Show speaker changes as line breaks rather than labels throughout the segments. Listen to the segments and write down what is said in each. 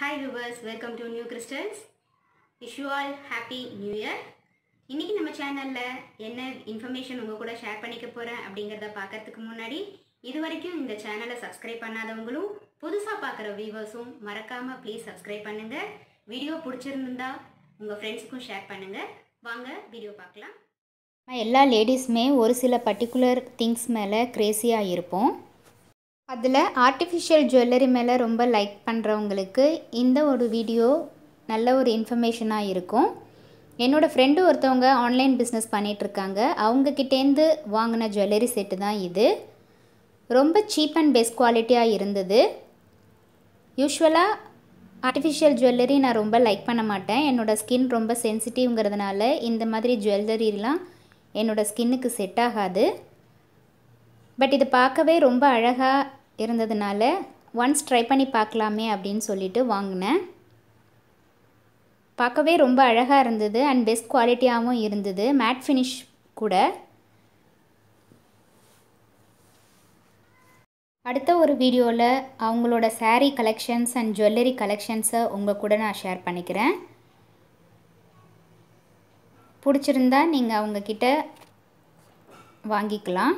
hi viewers welcome to new crystals wish you all happy new year இன்றைக்கி நம்ம சேனலில் என்ன இன்ஃபர்மேஷன் உங்கள் கூட ஷேர் பண்ணிக்க போகிறேன் அப்படிங்கிறத பார்க்கறதுக்கு முன்னாடி இது வரைக்கும் இந்த சேனலை சப்ஸ்கிரைப் பண்ணாதவங்களும் புதுசாக பார்க்குற வியூவர்ஸும் மறக்காமல் ப்ளீஸ் சப்ஸ்கிரைப் பண்ணுங்கள் வீடியோ பிடிச்சிருந்தா உங்கள் ஃப்ரெண்ட்ஸுக்கும் ஷேர் பண்ணுங்கள் வாங்க வீடியோ பார்க்கலாம்
எல்லா லேடிஸுமே ஒரு சில பர்டிகுலர் திங்ஸ் மேலே க்ரேஸியாக இருப்போம் அதில் ஆர்டிஃபிஷியல் ஜுவல்லரி மேலே ரொம்ப லைக் பண்ணுறவங்களுக்கு இந்த ஒரு வீடியோ நல்ல ஒரு இன்ஃபர்மேஷனாக இருக்கும் என்னோடய ஃப்ரெண்டு ஒருத்தவங்க ஆன்லைன் பிஸ்னஸ் பண்ணிகிட்ருக்காங்க அவங்கக்கிட்டேருந்து வாங்கின ஜுவல்லரி செட்டு தான் இது ரொம்ப சீப் அண்ட் பெஸ்ட் குவாலிட்டியாக இருந்தது யூஸ்வலாக ஆர்டிஃபிஷியல் ஜுவல்லரி நான் ரொம்ப லைக் பண்ண மாட்டேன் என்னோடய ஸ்கின் ரொம்ப சென்சிட்டிவ்ங்கிறதுனால இந்த மாதிரி ஜுவல்லரிலாம் என்னோடய ஸ்கின்னுக்கு செட் ஆகாது பட் இது பார்க்கவே ரொம்ப அழகாக இருந்ததுனால ஒன்ஸ் ட்ரை பண்ணி பார்க்கலாமே அப்படின்னு சொல்லிட்டு வாங்கினேன் பார்க்கவே ரொம்ப அழகாக இருந்தது அண்ட் பெஸ்ட் குவாலிட்டியாகவும் இருந்தது மேட் ஃபினிஷ் கூட அடுத்த ஒரு வீடியோவில் அவங்களோட saree கலெக்ஷன்ஸ் அண்ட் ஜுவல்லரி கலெக்ஷன்ஸை உங்கள் கூட நான் ஷேர் பண்ணிக்கிறேன் பிடிச்சிருந்தா நீங்கள் அவங்கக்கிட்ட வாங்கிக்கலாம்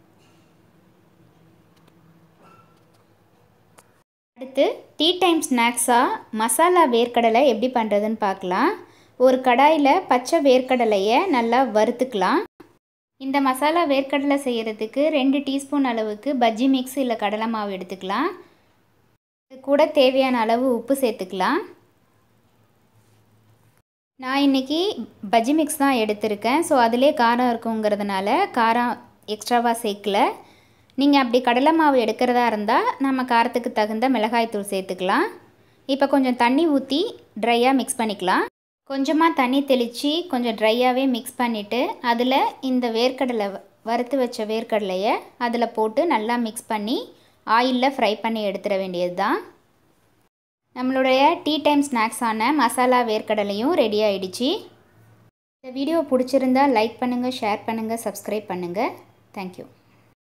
அடுத்து டீ டைம் ஸ்நாக்ஸாக மசாலா வேர்க்கடலை எப்படி பண்ணுறதுன்னு பார்க்கலாம் ஒரு கடாயில் பச்சை வேர்க்கடலையை நல்லா வறுத்துக்கலாம் இந்த மசாலா வேர்க்கடலை செய்கிறதுக்கு ரெண்டு டீஸ்பூன் அளவுக்கு பஜ்ஜி மிக்ஸ் இல்லை கடலை மாவு எடுத்துக்கலாம் இது கூட தேவையான அளவு உப்பு சேர்த்துக்கலாம் நான் இன்றைக்கி பஜ்ஜி மிக்ஸ் தான் எடுத்திருக்கேன் ஸோ அதிலே காரம் இருக்குங்கிறதுனால காரம் எக்ஸ்ட்ராவாக சேர்க்கல நீங்கள் அப்படி கடலை மாவு எடுக்கிறதா இருந்தால் நம்ம காரத்துக்கு தகுந்த மிளகாய்த்தூள் சேர்த்துக்கலாம் இப்போ கொஞ்சம் தண்ணி ஊற்றி ட்ரையாக மிக்ஸ் பண்ணிக்கலாம் கொஞ்சமாக தண்ணி தெளித்து கொஞ்சம் ட்ரையாகவே மிக்ஸ் பண்ணிவிட்டு அதில் இந்த வேர்க்கடலை வறுத்து வச்ச வேர்க்கடலையை அதில் போட்டு நல்லா மிக்ஸ் பண்ணி ஆயிலில் ஃப்ரை பண்ணி எடுத்துட வேண்டியது தான் நம்மளுடைய டீ டைம் ஸ்நாக்ஸான மசாலா வேர்க்கடலையும் ரெடி ஆயிடுச்சு இந்த வீடியோ பிடிச்சிருந்தா லைக் பண்ணுங்கள் ஷேர் பண்ணுங்கள் சப்ஸ்கிரைப் பண்ணுங்கள் தேங்க்யூ